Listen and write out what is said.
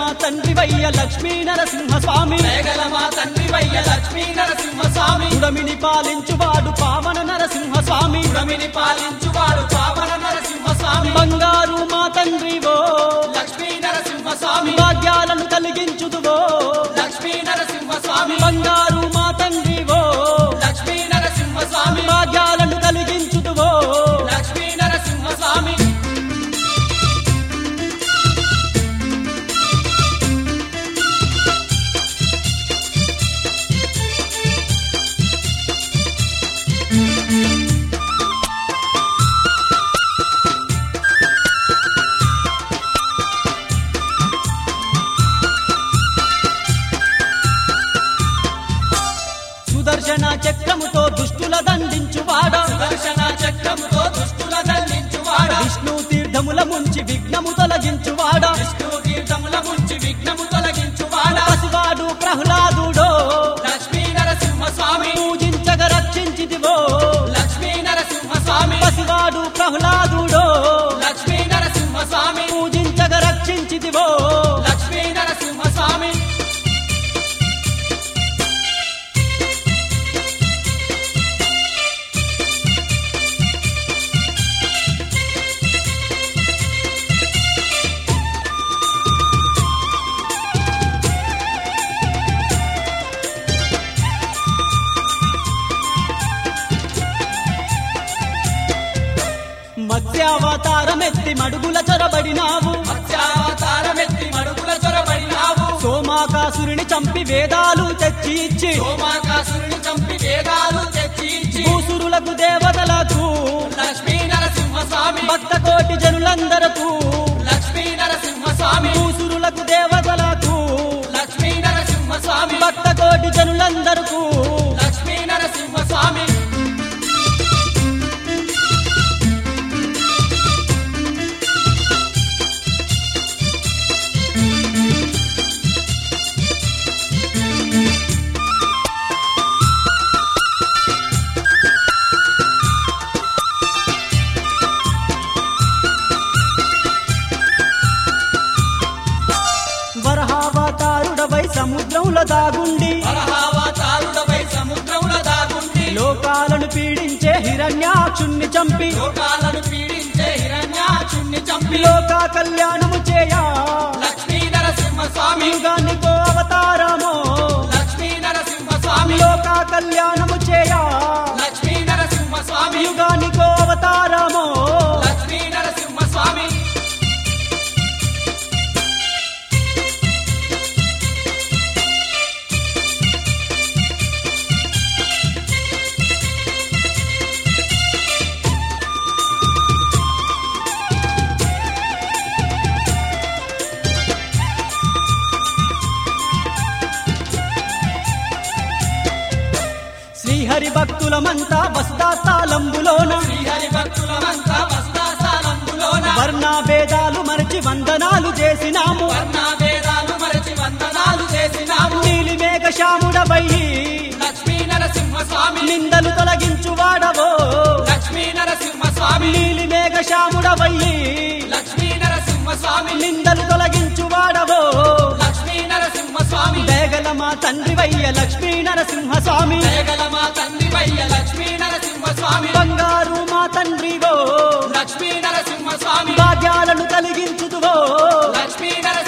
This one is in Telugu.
తండ్రి వయ్య లక్ష్మీ నరసింహ స్వామి దయగల మా తండ్రి వయ్య లక్ష్మీ నరసింహ స్వామి ఉడమిని పాలించువాడు పావన నరసింహ స్వామి ఉడమిని పాలించువాడు పావన నరసింహ స్వామి బంగారు మా తండ్రివో లక్ష్మీ నరసింహ స్వామి భాగ్యాలను కలిగించుదువో లక్ష్మీ నరసింహ స్వామి బంగారు మా తండ్రివో లక్ష్మీ నరసింహ స్వామి భాగ్యాలను కలిగించుదువో లక్ష్మీ నరసింహ స్వామి సుదర్శన చక్రముతో దుష్టుల దండించువాడ సుదర్శన చక్రముతో దుష్టుల దండించువాడ విష్ణు తీర్థముల ముంచి విఘ్నము తొలగించువాడ విష్ణు తీర్థముల ముంచి విఘ్నము తొలగించువాడ పసివాడు ప్రహ్లాదుడో లక్ష్మీ నరసింహ స్వామి పూజించగ రక్షించిదివో లక్ష్మీ నరసింహ స్వామి పసివాడు ప్రహ్లాదుడో లక్ష్మీ నరసింహ స్వామి పూజించగ రక్షించిదివో లక్ష్మీ నరసింహ స్వామి మత్స్యావతారమెత్తి మడుగుల చొరబడినావు మత్స్యావతారమెత్తి మడుగుల చొరబడినావు సోమాకాసురుని చంపి వేదాలు తెచ్చి ఇచ్చి సోమాకాసురుని చంపి వేదాలు తెచ్చి ఇచ్చి భూసురులకు దేవతలకు లక్ష్మీ నరసింహ స్వామి భక్త కోటి జనులందరకు లక్ష్మీ నరసింహ స్వామి భూసురులకు దేవతలకు లక్ష్మీ నరసింహ స్వామి భక్త కోటి జనులందరకు లక్ష్మీ నరసింహ స్వామి వరహావతారుడవై సముద్రంలో దాగుండి వరహావతారుడపై సముద్రముల దాగుండి లోకాలను పీడించే హిరణ్యాక్షుణ్ణి చంపి లోకాలను పీడించే హిరణ్యాచుణ్ణి చంపి లోక కళ్యాణము చేయా లక్ష్మీ నరసింహ స్వామి యుగానికో అవతారమో లక్ష్మీ నరసింహ స్వామి లోక కళ్యాణము చేయా లక్ష్మీ నరసింహ స్వామి యుగానికో అవతారమో లక్ష్మీ నరసింహ స్వామి శ్రీహరి భక్తులమంతా వస్తాస్తాలంబులోన శ్రీహరి భక్తులమంతా వస్తాసాలంబులోన వర్ణ భేదాలు మరచి వందనాలు చేసినాము వర్ణాభేదాలు మరచి వందనాలు చేసినాము నీలి మేఘ శ్యాముడవయ్యి లక్ష్మీ నరసింహ స్వామి నిందలు తొలగించువాడవో లక్ష్మీ నరసింహ స్వామి నీలి మేఘ శ్యాముడవయ్యి లక్ష్మీ నరసింహ స్వామి నిందలు తొలగించువాడవో లక్ష్మీ నరసింహ స్వామి దయగల మా తండ్రి వయ్య లక్ష్మీ నరసింహ స్వామి దయగల మా తండ్రి వయ్య లక్ష్మీ నరసింహ స్వామి బంగారు మా తండ్రివో లక్ష్మీ నరసింహ స్వామి భాగ్యాలను కలిగించుదువో లక్ష్మీ నరసింహ